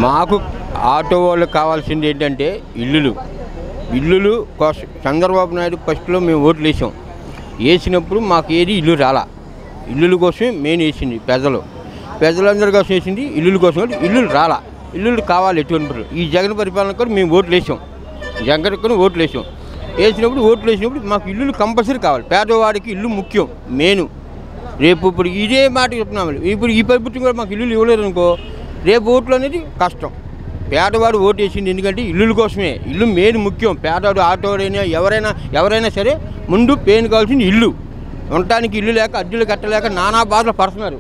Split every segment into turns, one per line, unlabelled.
మాకు ఆటో వాళ్ళకి కావాల్సింది ఏంటంటే ఇల్లులు ఇల్లులు కోసం చంద్రబాబు నాయుడు ఫస్ట్లో మేము ఓట్లు వేసాం వేసినప్పుడు మాకు ఏది ఇల్లు రాలా ఇల్లుల కోసమే మెయిన్ వేసింది ప్రజలు ప్రజలందరి కోసం వేసింది ఇల్లుల కోసం కూడా ఇల్లులు రాలా ఇల్లులు కావాలి ఎటువంటి ఈ జగన్ పరిపాలన కూడా మేము ఓట్లు వేసాం జగన్ కూడా ఓట్లు వేసాం వేసినప్పుడు ఓట్లు వేసినప్పుడు మాకు ఇల్లులు కంపల్సరీ కావాలి పేదవాడికి ఇల్లు ముఖ్యం మెయిన్ రేపు ఇప్పుడు ఇదే మాట చెప్తున్నాము ఇప్పుడు ఈ ప్రభుత్వం కూడా మాకు ఇల్లులు ఇవ్వలేదు అనుకో రేపు ఓట్లు అనేది కష్టం పేదవాడు ఓటు వేసింది ఎందుకంటే ఇల్లుల కోసమే ఇల్లు మెయిన్ ముఖ్యం పేదవాడు ఆటోడైనా ఎవరైనా ఎవరైనా సరే ముందు పేను కావాల్సింది ఇల్లు ఉండటానికి ఇల్లు లేక అద్దెలు కట్టలేక నానా బాధలు పడుతున్నారు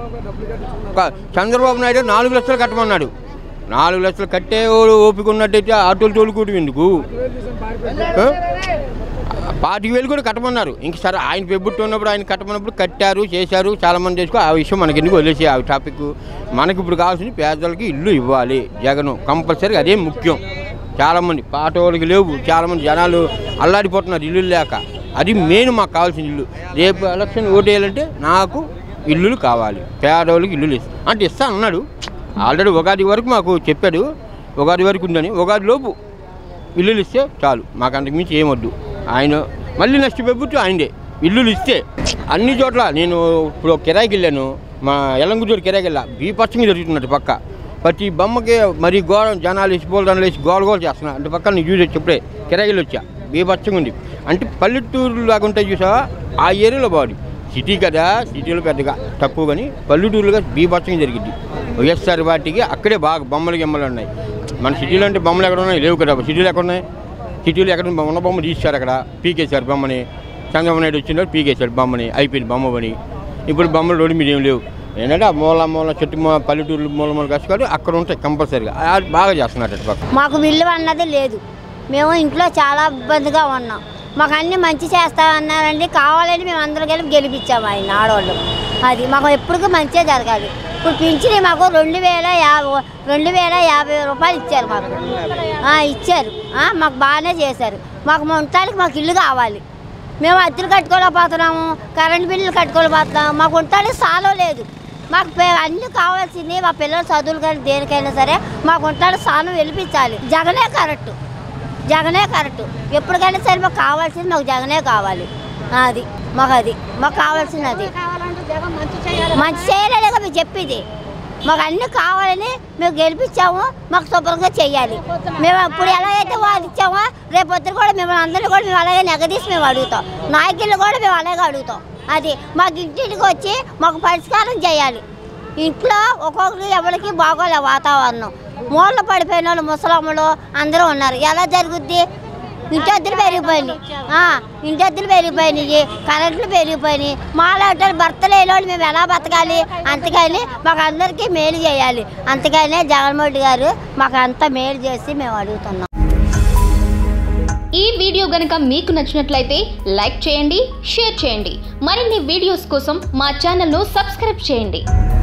ఒక- చంద్రబాబు నాయుడు నాలుగు లక్షలు కట్టమన్నాడు నాలుగు లక్షలు కట్టే ఓ- ఓపిక ఉన్నట్టయితే ఆటోలు తోలుకోవడం ఎందుకు ఆ? పాతిక వేలు కూడా కట్టమన్నారు ఇంక సరే ఆయన పెబ్బుట్టు ఉన్నప్పుడు ఆయన కట్టమన్నప్పుడు కట్టారు చేశారు చాలా మంది చేసుకో ఆ విషయం మనకి ఎందుకు వదిలేసి ఆ టాపిక్ మనకి ఇప్పుడు కావాల్సింది పేదలకి ఇల్లు ఇవ్వాలి జగన్ కంపల్సరీ అదే ముఖ్యం చాలామంది పాట వాళ్ళకి లేవు చాలామంది జనాలు అల్లాడిపోతున్నారు ఇల్లు లేక అది మెయిన్ మాకు కావాల్సిన ఇల్లు రేపు ఎలక్షన్ ఓటు వేయాలంటే నాకు ఇల్లులు కావాలి పేదవాళ్ళకి ఇల్లులు ఇస్తా అంటే ఇస్తా అన్నాడు ఆల్రెడీ ఉగాది వరకు మాకు చెప్పాడు ఉగాది వరకు ఉందని ఉగాది లోపు ఇల్లులు ఇస్తే చాలు మాకు అంతకు మించి ఏమొద్దు ఆయన మళ్ళీ నెక్స్ట్ పెబ్బుట్టు ఆయనదే ఇల్లులు ఇస్తే అన్ని చోట్ల నేను ఇప్పుడు ఒక కిరాయికి వెళ్ళాను మా ఎల్లంగుటూరు కిరాయికి వెళ్ళా బీపచ్చంగా జరుగుతున్నట్టు పక్క ప్రతి బొమ్మకి మరి గోడ జనాలు వేసి పూలదండలు వేసి గోల గోల చేస్తున్నా అంటే పక్కన నేను చూసి వచ్చి ఇప్పుడే కిరాయికి వెళ్ళి వచ్చా బీపచ్చంగా ఉంది అంటే పల్లెటూరు లాగా ఉంటాయి చూసావా ఆ ఏరియాలో బాగుంది సిటీ కదా సిటీలో పెద్దగా తక్కువ కానీ పల్లెటూరులుగా బీభత్సంగా జరిగింది వైఎస్ఆర్ పార్టీకి అక్కడే బాగా బొమ్మలు గిమ్మలు ఉన్నాయి మన సిటీలో అంటే బొమ్మలు ఎక్కడ ఉన్నాయి లేవు కదా సిటీలో ఎక్కడ ఉన్నాయి సిటీలో ఎక్కడ ఉన్న బొమ్మ తీశారు అక్కడ పీకేశారు బొమ్మని చంద్రబాబు నాయుడు వచ్చిన పీకేశారు బొమ్మని అయిపోయింది బొమ్మ పని ఇప్పుడు బొమ్మలు రోడ్డు మీద ఏం లేవు ఏంటంటే ఆ మూల మూల చెట్టు మూల పల్లెటూరు మూల మూల కసుకొని అక్కడ ఉంటాయి కంపల్సరీగా అది బాగా చేస్తున్నారు అటు పక్క
మాకు విల్లు అన్నది లేదు మేము ఇంట్లో చాలా ఇబ్బందిగా ఉన్నాం మాకు అన్ని మంచి చేస్తామన్నారండి కావాలని మేము అందరం కలిపి గెలిపించాము ఆయన ఆడవాళ్ళు అది మాకు ఎప్పటికీ మంచిగా జరగాలి ఇప్పుడు పింఛని మాకు రెండు వేల యాభై రెండు వేల యాభై రూపాయలు ఇచ్చారు మాకు ఆ, ఇచ్చారు ఆ, మాకు బాగానే చేశారు మాకు ఉండటానికి మాకు ఇల్లు కావాలి మేము అద్దెలు కట్టుకోలేకపోతున్నాము కరెంట్ బిల్లులు కట్టుకోలేకపోతున్నాము మాకు ఉండటానికి స్థానం లేదు మాకు పే- అన్ని కావాల్సింది మా పిల్లల చదువులు కానీ దేనికైనా సరే మాకు ఉండటానికి స్థానం వెలిపించాలి జగనే కరెక్ట్ జగనే కరెక్ట్ ఎప్పటికైనా సరే మాకు కావాల్సింది మాకు జగనే కావాలి అది మాకు అది మాకు కావాల్సింది అది మంచి చేయలేక మేము చెప్పేది మాకు అన్ని కావాలని మేము గెలిపించాము మాకు శుభ్రంగా చెయ్యాలి మేము ఇప్పుడు ఎలాగైతే వాదించామో రేపు పొద్దున కూడా మిమ్మల్ని అందరినీ కూడా మేము అలాగే నెగదీసి మేము అడుగుతాం నాయకులు కూడా మేము అలాగే అడుగుతాం అది మాకు ఇంటింటికి వచ్చి మాకు పరిష్కారం చేయాలి ఇంట్లో ఒక్కొక్కరు ఎవరికి బాగోలే వాతావరణం మూలలు పడిపోయిన వాళ్ళు ముసలమ్మలు అందరూ ఉన్నారు ఎలా జరుగుద్ది ఇంటి అద్దెలు పెరిగిపోయినాయి ఆ, ఇంటి అద్దెలు పెరిగిపోయినాయి కరెంట్లు పెరిగిపోయినాయి మాలాంటి భర్త లేని వాళ్ళు మేము ఎలా బతకాలి అంతకని మాకు అందరికీ మేలు చేయాలి అంతకనే జగన్మోహన్ రెడ్డి గారు మాకు అంత మేలు చేసి మేము అడుగుతున్నాం
ఈ వీడియో గనుక మీకు నచ్చినట్లయితే లైక్ చేయండి షేర్ చేయండి మరిన్ని వీడియోస్ కోసం మా ఛానల్ను సబ్స్క్రైబ్ చేయండి